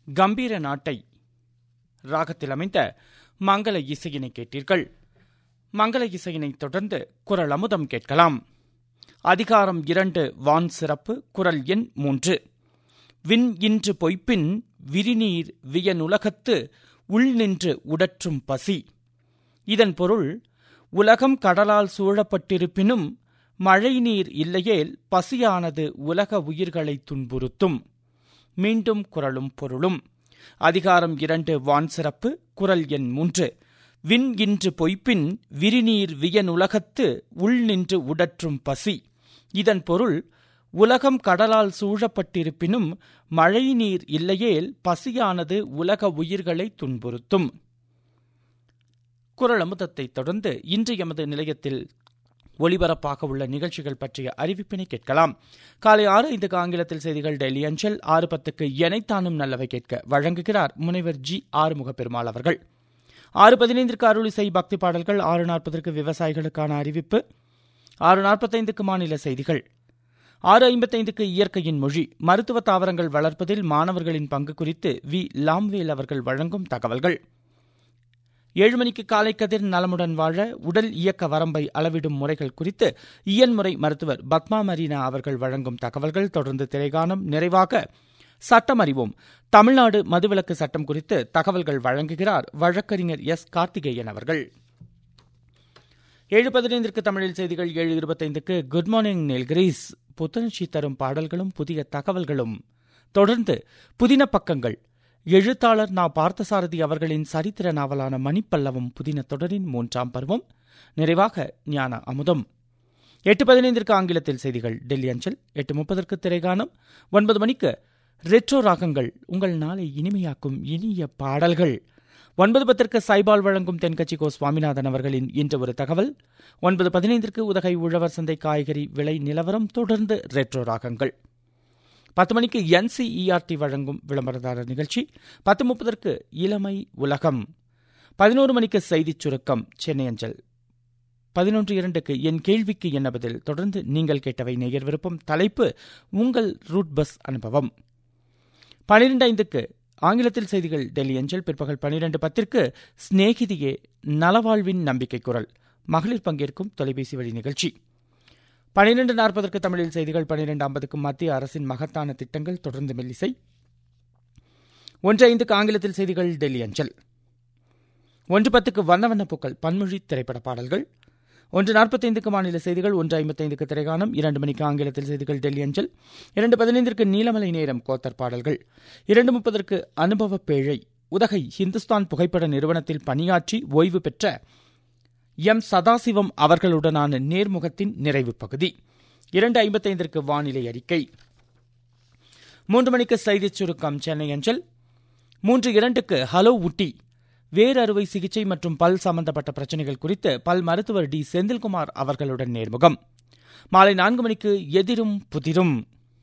கம்பீர நாட்டை ராகத்தில் அமைந்த மங்கள இசையினை கேட்டீர்கள் மங்கள இசையினை தொடர்ந்து குரல் அமுதம் கேட்கலாம் அதிகாரம் இரண்டு வான் சிறப்பு குரல் எண் மூன்று விண் இன்று பொய்ப்பின் விரிநீர் வியனுலகத்து உள் நின்று உடற்றும் பசி இதன் பொருள் உலகம் கடலால் சூழப்பட்டிருப்பினும் மழைநீர் இல்லையேல் பசியானது உலக உயிர்களை துன்புறுத்தும் மீண்டும் குரலும் பொருளும் அதிகாரம் இரண்டு வான் சிறப்பு குரல் எண் மூன்று விண் இன்று பொய்ப்பின் விரிநீர் வியனுலகத்து உள் நின்று உடற்றும் பசி இதன் பொருள் உலகம் கடலால் சூழப்பட்டிருப்பினும் மழைநீர் இல்லையேல் பசியானது உலக உயிர்களை துன்புறுத்தும் குரல் அமுதத்தை தொடர்ந்து இன்று எமது நிலையத்தில் ஒலிபரப்பாக உள்ள நிகழ்ச்சிகள் பற்றிய அறிவிப்பினை கேட்கலாம் காலை ஆறு ஐந்துக்கு ஆங்கிலத்தில் செய்திகள் டெல்லி அஞ்சல் ஆறு பத்துக்கு எனைத்தானும் நல்லவை கேட்க வழங்குகிறார் முனைவர் ஜி ஆறுமுக பெருமாள் அவர்கள் ஆறு பதினைந்திற்கு அருளிசை பக்தி பாடல்கள் ஆறு நாற்பதற்கு விவசாயிகளுக்கான அறிவிப்பு ஆறு நாற்பத்தைந்துக்கு மாநில செய்திகள் ஆறு ஐம்பத்தைந்துக்கு இயற்கையின் மொழி மருத்துவ தாவரங்கள் வளர்ப்பதில் மாணவர்களின் பங்கு குறித்து வி லாம்வேல் அவர்கள் வழங்கும் தகவல்கள் ஏழு மணிக்கு காலை கதிர் நலமுடன் வாழ உடல் இயக்க வரம்பை அளவிடும் முறைகள் குறித்து இயன்முறை மருத்துவர் பத்மா மரீனா அவர்கள் வழங்கும் தகவல்கள் தொடர்ந்து திரைகாணம் நிறைவாக சட்டம் அறிவோம் தமிழ்நாடு மதுவிலக்கு சட்டம் குறித்து தகவல்கள் வழங்குகிறார் வழக்கறிஞர் எஸ் கார்த்திகேயன் அவர்கள் ஏழு பதினைந்திற்கு தமிழில் செய்திகள் ஏழு இருபத்தைந்துக்கு குட் மார்னிங் நெல்கிரீஸ் புத்துணர்ச்சி தரும் பாடல்களும் புதிய தகவல்களும் தொடர்ந்து புதின பக்கங்கள் எழுத்தாளர் நா பார்த்தசாரதி அவர்களின் சரித்திர நாவலான மணிப்பல்லவம் புதின தொடரின் மூன்றாம் பருவம் நிறைவாக ஞான அமுதம் எட்டு பதினைந்திற்கு ஆங்கிலத்தில் செய்திகள் டெல்லி அஞ்சல் எட்டு முப்பதற்கு திரைகாணம் ஒன்பது மணிக்கு ரெட்ரோ ராகங்கள் உங்கள் நாளை இனிமையாக்கும் இனிய பாடல்கள் ஒன்பது பத்திற்கு சைபால் வழங்கும் தென்கட்சி கோ சுவாமிநாதன் அவர்களின் இன்று ஒரு தகவல் ஒன்பது பதினைந்திற்கு உதகை உழவர் சந்தை காய்கறி விலை நிலவரம் தொடர்ந்து ரெட்ரோ ராகங்கள் பத்து மணிக்கு என்சிஇஆர்டி வழங்கும் விளம்பரதாரர் நிகழ்ச்சி பத்து முப்பதற்கு இளமை உலகம் பதினோரு மணிக்கு செய்திச் சுருக்கம் சென்னை அஞ்சல் பதினொன்று இரண்டுக்கு என் கேள்விக்கு என்ன பதில் தொடர்ந்து நீங்கள் கேட்டவை நேயர் விருப்பம் தலைப்பு உங்கள் ரூட் பஸ் அனுபவம் பனிரெண்டு ஐந்துக்கு ஆங்கிலத்தில் செய்திகள் டெல்லி அஞ்சல் பிற்பகல் பனிரெண்டு பத்திற்கு ஸ்நேகிதியே நலவாழ்வின் நம்பிக்கை குரல் மகளிர் பங்கேற்கும் தொலைபேசி வழி நிகழ்ச்சி பனிரெண்டு நாற்பதற்கு தமிழில் செய்திகள் பனிரெண்டு ஐம்பதுக்கு மத்திய அரசின் மகத்தான திட்டங்கள் தொடர்ந்து மெல்லிசை ஒன்று ஐந்துக்கு ஆங்கிலத்தில் செய்திகள் டெல்லி அஞ்சல் ஒன்று பத்துக்கு வண்ண வண்ண பூக்கள் பன்மொழி திரைப்பட பாடல்கள் ஒன்று நாற்பத்தைந்துக்கு மாநில செய்திகள் ஒன்று ஐம்பத்தைந்துக்கு திரைகாணம் இரண்டு மணிக்கு ஆங்கிலத்தில் செய்திகள் டெல்லி அஞ்சல் இரண்டு பதினைந்திற்கு நீலமலை நேரம் கோத்தர் பாடல்கள் இரண்டு முப்பதற்கு அனுபவ பேழை உதகை ஹிந்துஸ்தான் புகைப்பட நிறுவனத்தில் பணியாற்றி ஓய்வு பெற்ற எம் சதாசிவம் அவர்களுடனான நேர்முகத்தின் நிறைவு பகுதி இரண்டு ஐம்பத்தைந்திற்கு வானிலை அறிக்கை மூன்று மணிக்கு செய்திச் சுருக்கம் சென்னை அஞ்சல் மூன்று இரண்டுக்கு ஹலோ ஊட்டி வேறு அறுவை சிகிச்சை மற்றும் பல் சம்பந்தப்பட்ட பிரச்சனைகள் குறித்து பல் மருத்துவர் டி செந்தில்குமார் அவர்களுடன் நேர்முகம் மாலை நான்கு மணிக்கு எதிரும் புதிரும்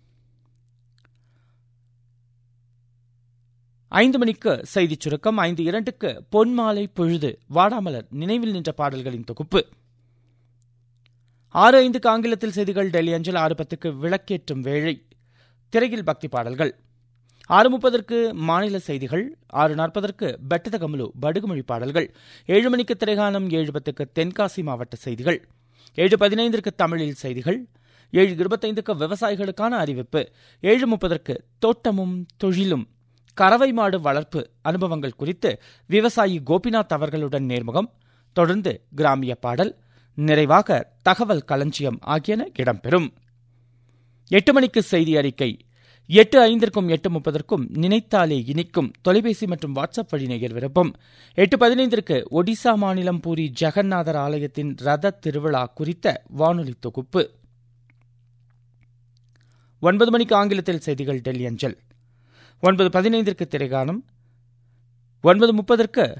ஐந்து மணிக்கு செய்திச் சுருக்கம் ஐந்து இரண்டுக்கு பொன்மாலை பொழுது வாடாமலர் நினைவில் நின்ற பாடல்களின் தொகுப்பு ஆறு ஐந்துக்கு ஆங்கிலத்தில் செய்திகள் டெல்லி அஞ்சல் ஆறு பத்துக்கு விளக்கேற்றும் வேளை திரையில் பக்தி பாடல்கள் ஆறு முப்பதற்கு மாநில செய்திகள் ஆறு நாற்பதற்கு பெட்டத கமலு படுகுமொழி பாடல்கள் ஏழு மணிக்கு திரைகாலம் ஏழு பத்துக்கு தென்காசி மாவட்ட செய்திகள் ஏழு பதினைந்திற்கு தமிழில் செய்திகள் ஏழு இருபத்தைந்துக்கு விவசாயிகளுக்கான அறிவிப்பு ஏழு முப்பதற்கு தோட்டமும் தொழிலும் கறவை மாடு வளர்ப்பு அனுபவங்கள் குறித்து விவசாயி கோபிநாத் அவர்களுடன் நேர்முகம் தொடர்ந்து கிராமிய பாடல் நிறைவாக தகவல் களஞ்சியம் ஆகியன இடம்பெறும் எட்டு மணிக்கு செய்தி அறிக்கை எட்டு ஐந்திற்கும் எட்டு முப்பதற்கும் நினைத்தாலே இனிக்கும் தொலைபேசி மற்றும் வாட்ஸ்அப் வழி நேயர் விருப்பம் எட்டு பதினைந்திற்கு ஒடிசா மாநிலம் பூரி ஜெகநாதர் ஆலயத்தின் ரத திருவிழா குறித்த வானொலி தொகுப்பு ஒன்பது மணிக்கு ஆங்கிலத்தில் செய்திகள் டெல்லி அஞ்சல் ஒன்பது பதினைந்திற்கு திரைகானம் ஒன்பது முப்பதற்கு